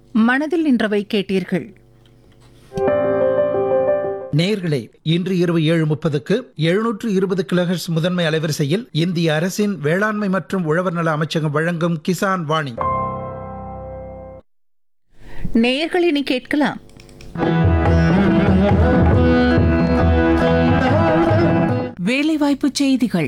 மனதில் நின்றவை கேட்டீர்கள் நேயர்களே இன்று இரவு ஏழு முப்பதுக்கு எழுநூற்று இருபது கிலோஹெர்ட்ஸ் முதன்மை அலைவரிசையில் இந்திய அரசின் வேளாண்மை மற்றும் உழவர் நல அமைச்சகம் வழங்கும் கிசான் வாணி நேயர்கள் இனி கேட்கலாம் வேலைவாய்ப்பு செய்திகள்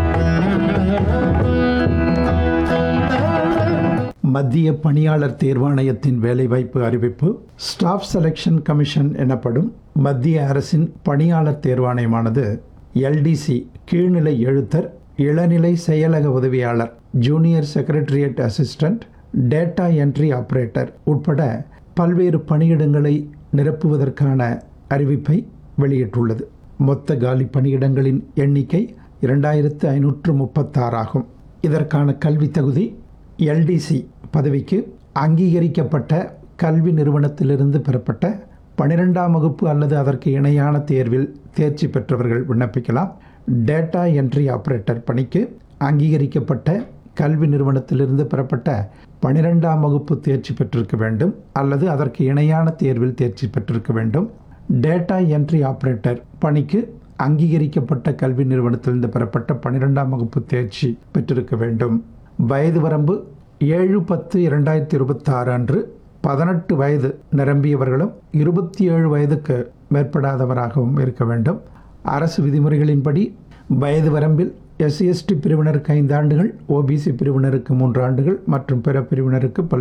மத்திய பணியாளர் தேர்வாணையத்தின் வேலைவாய்ப்பு அறிவிப்பு ஸ்டாஃப் செலெக்ஷன் கமிஷன் எனப்படும் மத்திய அரசின் பணியாளர் தேர்வாணையமானது எல்டிசி கீழ்நிலை எழுத்தர் இளநிலை செயலக உதவியாளர் junior secretariat assistant data entry operator உட்பட பல்வேறு பணியிடங்களை நிரப்புவதற்கான அறிவிப்பை வெளியிட்டுள்ளது மொத்த காலி பணியிடங்களின் எண்ணிக்கை இரண்டாயிரத்து ஐநூற்று முப்பத்தாறாகும் இதற்கான கல்வி தகுதி எல்டிசி பதவிக்கு அங்கீகரிக்கப்பட்ட கல்வி நிறுவனத்திலிருந்து பெறப்பட்ட பன்னிரெண்டாம் வகுப்பு அல்லது அதற்கு இணையான தேர்வில் தேர்ச்சி பெற்றவர்கள் விண்ணப்பிக்கலாம் டேட்டா என்ட்ரி ஆபரேட்டர் பணிக்கு அங்கீகரிக்கப்பட்ட கல்வி நிறுவனத்திலிருந்து பெறப்பட்ட பன்னிரெண்டாம் வகுப்பு தேர்ச்சி பெற்றிருக்க வேண்டும் அல்லது அதற்கு இணையான தேர்வில் தேர்ச்சி பெற்றிருக்க வேண்டும் டேட்டா என்ட்ரி ஆபரேட்டர் பணிக்கு அங்கீகரிக்கப்பட்ட கல்வி நிறுவனத்திலிருந்து பெறப்பட்ட பன்னிரெண்டாம் வகுப்பு தேர்ச்சி பெற்றிருக்க வேண்டும் வயது வரம்பு ஏழு பத்து இரண்டாயிரத்தி இருபத்தாறு அன்று பதினெட்டு வயது நிரம்பியவர்களும் இருபத்தி ஏழு வயதுக்கு மேற்படாதவராகவும் இருக்க வேண்டும் அரசு விதிமுறைகளின்படி வயது வரம்பில் எஸ்சி எஸ்டி பிரிவினருக்கு ஐந்து ஆண்டுகள் ஓபிசி பிரிவினருக்கு மூன்று ஆண்டுகள் மற்றும் பிற பிரிவினருக்கு பல்வேறு